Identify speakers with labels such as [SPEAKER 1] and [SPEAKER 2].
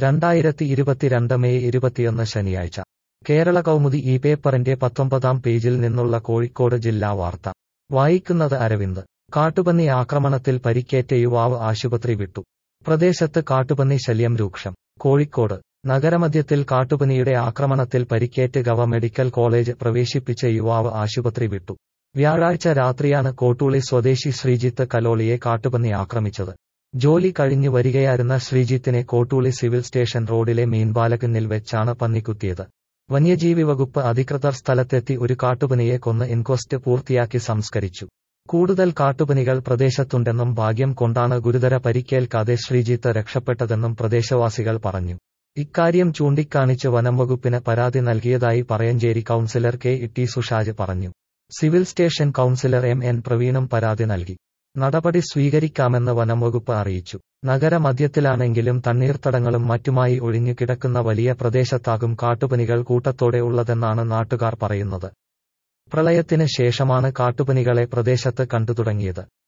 [SPEAKER 1] രണ്ടായിരത്തി ഇരുപത്തിരണ്ട് മെയ് ഇരുപത്തിയൊന്ന് ശനിയാഴ്ച കേരള കൗമുദി ഈ പേപ്പറിന്റെ പത്തൊമ്പതാം പേജിൽ നിന്നുള്ള കോഴിക്കോട് ജില്ലാ വാർത്ത വായിക്കുന്നത് അരവിന്ദ് കാട്ടുപന്നി ആക്രമണത്തിൽ പരിക്കേറ്റ യുവാവ് ആശുപത്രി വിട്ടു പ്രദേശത്ത് കാട്ടുപന്നി ശല്യം രൂക്ഷം കോഴിക്കോട് നഗരമധ്യത്തിൽ കാട്ടുപനിയുടെ ആക്രമണത്തിൽ പരിക്കേറ്റ് ഗവ മെഡിക്കൽ കോളേജ് പ്രവേശിപ്പിച്ച യുവാവ് ആശുപത്രി വിട്ടു വ്യാഴാഴ്ച രാത്രിയാണ് കോട്ടൂളി സ്വദേശി ശ്രീജിത്ത് കലോളിയെ കാട്ടുപന്നി ആക്രമിച്ചത് ജോലി കഴിഞ്ഞു വരികയായിരുന്ന ശ്രീജിത്തിനെ കോട്ടൂളി സിവിൽ സ്റ്റേഷൻ റോഡിലെ മീൻപാലക്കുന്നിൽ വെച്ചാണ് പന്നിക്കുത്തിയത് വന്യജീവി വകുപ്പ് അധികൃതർ സ്ഥലത്തെത്തി ഒരു കാട്ടുപനിയെ കൊന്ന് ഇൻക്വസ്റ്റ് പൂർത്തിയാക്കി സംസ്കരിച്ചു കൂടുതൽ കാട്ടുപനികൾ പ്രദേശത്തുണ്ടെന്നും ഭാഗ്യം കൊണ്ടാണ് ഗുരുതര പരിക്കേൽക്കാതെ ശ്രീജിത്ത് രക്ഷപ്പെട്ടതെന്നും പ്രദേശവാസികൾ പറഞ്ഞു ഇക്കാര്യം ചൂണ്ടിക്കാണിച്ച് വനംവകുപ്പിന് പരാതി നൽകിയതായി പറയഞ്ചേരി കൌൺസിലർ കെ ഇട്ടി സുഷാജ് പറഞ്ഞു civil station councillor M N പ്രവീണും പരാതി നൽകി നടപടി സ്വീകരിക്കാമെന്ന് വനംവകുപ്പ് അറിയിച്ചു നഗരമധ്യത്തിലാണെങ്കിലും തണ്ണീർത്തടങ്ങളും മറ്റുമായി ഒഴിഞ്ഞു കിടക്കുന്ന വലിയ പ്രദേശത്താകും കാട്ടുപനികൾ കൂട്ടത്തോടെ ഉള്ളതെന്നാണ് നാട്ടുകാർ പറയുന്നത് പ്രളയത്തിന് ശേഷമാണ് കാട്ടുപനികളെ പ്രദേശത്ത് കണ്ടു തുടങ്ങിയത്